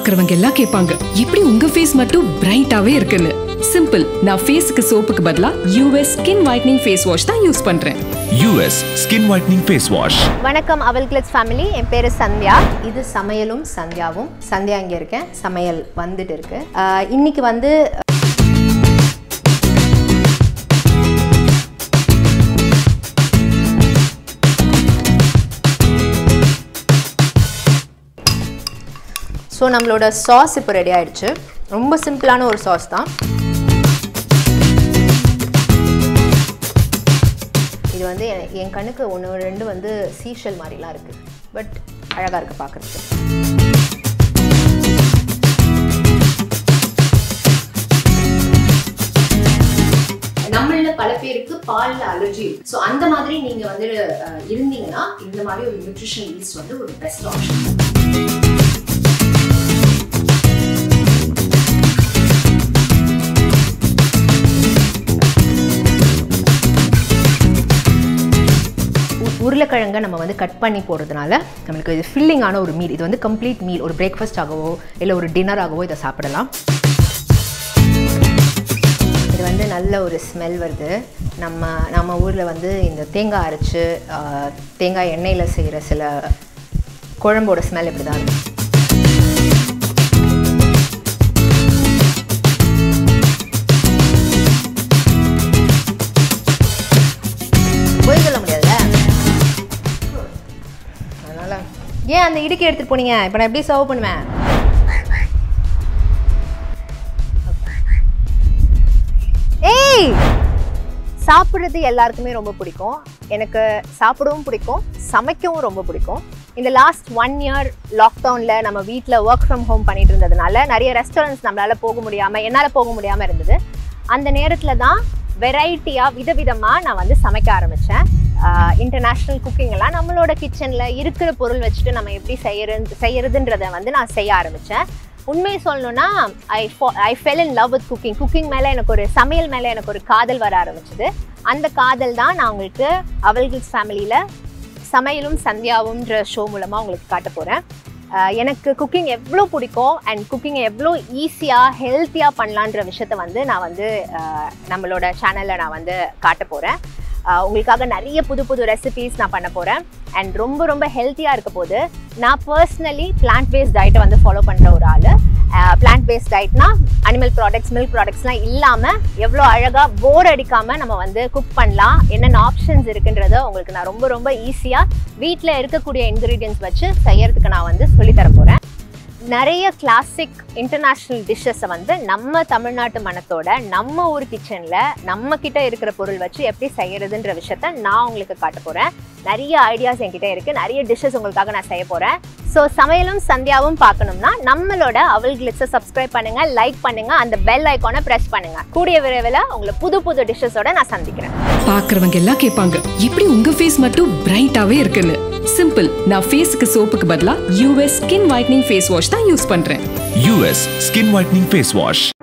பாக்குறவங்க எல்லாம் கேட்பாங்க எப்படி உங்க ஃபேஸ் மட்டும் பிரைட்டாவே இருக்குன்னு சிம்பிள் நான் ஃபேஸ்க்கு சோப்புக்கு பதிலா US skin whitening face wash தான் யூஸ் பண்றேன் US skin whitening face wash வணக்கம் அவல் கிளட்ஸ் ஃபேமிலி என் பேர் சந்தியா இது சமையலும் சந்தியாவும் சந்தியா இங்கே இருக்கேன் சமையல் வந்துட்டு இருக்கு ஆஹ் இன்னைக்கு வந்து ஸோ நம்மளோட சாஸ் இப்போ ரெடி ஆயிடுச்சு ரொம்ப சிம்பிளான ஒரு சாஸ் தான் இது வந்து எ- என் கண்ணுக்கு ஒன்று ரெண்டு வந்து சீஷல் மாதிரிலாம் இருக்குது பட் அழகாக இருக்குது பார்க்குறதுக்கு நம்மள பல பேருக்கு பால்ல அலர்ஜி ஸோ அந்த மாதிரி நீங்க வந்து அஹ், இருந்தீங்கன்னா இந்த மாதிரி ஒரு நியூட்ரிஷன் ஈஸ்ட் வந்து ஒரு பெஸ்ட் ஆப்ஷன் உ- உருளைக்கிழங்கை நம்ம வந்து கட் பண்ணி போடுறதுனால நம்மளுக்கு இது ஃபில்லிங்கான ஒரு மீல் இது வந்து கம்ப்ளீட் மீல் ஒரு பிரேக்ஃபாஸ்ட் ஆகவோ இல்லை ஒரு டின்னர் ஆகவோ இதை சாப்பிடலாம் இது வந்து நல்ல ஒரு ஸ்மெல் வருது நம்ம நம்ம ஊரில் வந்து இந்த தேங்காய் அரைச்சு ஆஹ், தேங்காய் எண்ணெயில் செய்கிற சில குழம்போட ஸ்மெல் இப்படி தான் இருக்கும் பொய் சொல்ல முடியாதுல்ல அதனால ஏன் அந்த இடுக்கி எடுத்துட்டு போனீங்க இப்போ நான் எப்படி சர்வ் பண்ணுவேன் ஏய் சாப்பிட்றது எல்லாருக்குமே ரொம்ப பிடிக்கும் எனக்கு சாப்பிடவும் பிடிக்கும் சமைக்கவும் ரொம்ப பிடிக்கும் இந்த லாஸ்ட் ஒன் இயர் லாக்டவுனில் நம்ம வீட்டில் ஒர்க் ஃப்ரம் ஹோம் பண்ணிட்டு இருந்ததுனால நிறைய ரெஸ்டாரண்ட்ஸ் நம்மளால் போக முடியாமல் என்னால் போக முடியாமல் இருந்தது அந்த நேரத்தில் தான் வெரைட்டியாக விதவிதமாக நான் வந்து சமைக்க ஆரம்பித்தேன் இன்டர்நேஷ்னல் குக்கிங் எல்லாம் நம்மளோட கிச்சனில் இருக்கிற பொருள் வச்சுட்டு நம்ம எப்படி செய்யறது செய்யறதுன்றதை வந்து நான் செய்ய ஆரம்பித்தேன் உண்மையை சொல்லணும்னா I I fell in love with cooking cooking மேலே எனக்கு ஒரு சமையல் மேலே எனக்கு ஒரு காதல் வர ஆரம்பிச்சது அந்த காதல் தான் நான் உங்களுக்கு அவல்கில்ஸ் ஃபேமிலியில் சமையலும் சந்தியாவும்ன்ற ஷோ மூலமாக உங்களுக்கு காட்ட போகிறேன் எனக்கு குக்கிங் எவ்வளோ பிடிக்கும் அண்ட் குக்கிங்கை எவ்வளோ ஈஸியாக ஹெல்த்தியாக பண்ணலான்ற விஷயத்த வந்து நான் வந்து அஹ், நம்மளோட சேனலில் நான் வந்து காட்ட போகிறேன் உங்களுக்காக நிறைய புது புது ரெசிபீஸ் நான் பண்ண போகிறேன் அண்ட் ரொம்ப ரொம்ப ஹெல்த்தியாக இருக்க போது நான் பர்சனலி பிளான்ட் பேஸ்ட் டயட்டை வந்து ஃபாலோ பண்ணுற ஒரு ஆள் பிளான்ட் பேஸ்ட் டயட்னா அனிமல் ப்ராடக்ட்ஸ் மில்க் ப்ராடக்ட்ஸ்லாம் இல்லாமல் எவ்வளோ அழகாக போர் அடிக்காமல் நம்ம வந்து குக் பண்ணலாம் என்னென்ன ஆப்ஷன்ஸ் இருக்குன்றத உங்களுக்கு நான் ரொம்ப ரொம்ப ஈஸியாக வீட்டில் இருக்கக்கூடிய இன்க்ரீடியன்ஸ் வச்சு செய்யறதுக்கு நான் வந்து சொல்லித் தர போகிறேன் நிறைய கிளாசிக் இன்டர்நேஷ்னல் டிஷ்ஷஸை வந்து நம்ம தமிழ்நாட்டு மனத்தோட நம்ம ஊர் கிச்சனில் நம்ம கிட்ட இருக்கிற பொருள் வச்சு எப்படி செய்யறதுன்ற விஷயத்த நான் உங்களுக்கு காட்ட போகிறேன் நிறைய ஐடியாஸ் என்கிட்ட இருக்குது நிறைய டிஷ்ஷஸ் உங்களுக்காக நான் செய்ய போகிறேன் ஸோ சமையலும் சந்தியாவும் பார்க்கணும்னா நம்மளோட அவல் கிளிட்ஸை சப்ஸ்கிரைப் பண்ணுங்க லைக் பண்ணுங்க அந்த பெல் ஐக்கானை ப்ரெஸ் பண்ணுங்க கூடிய விரைவில் உங்களை புது புது டிஷ்ஷஸோட நான் சந்திக்கிறேன் பாக்குறவங்க எல்லாம் கேட்பாங்க எப்படி உங்க ஃபேஸ் மட்டும் பிரைட்டாவே இருக்குன்னு சிம்பிள் நான் ஃபேஸ்க்கு சோப்புக்கு பதிலா US skin whitening face wash தான் யூஸ் பண்றேன் US skin whitening face wash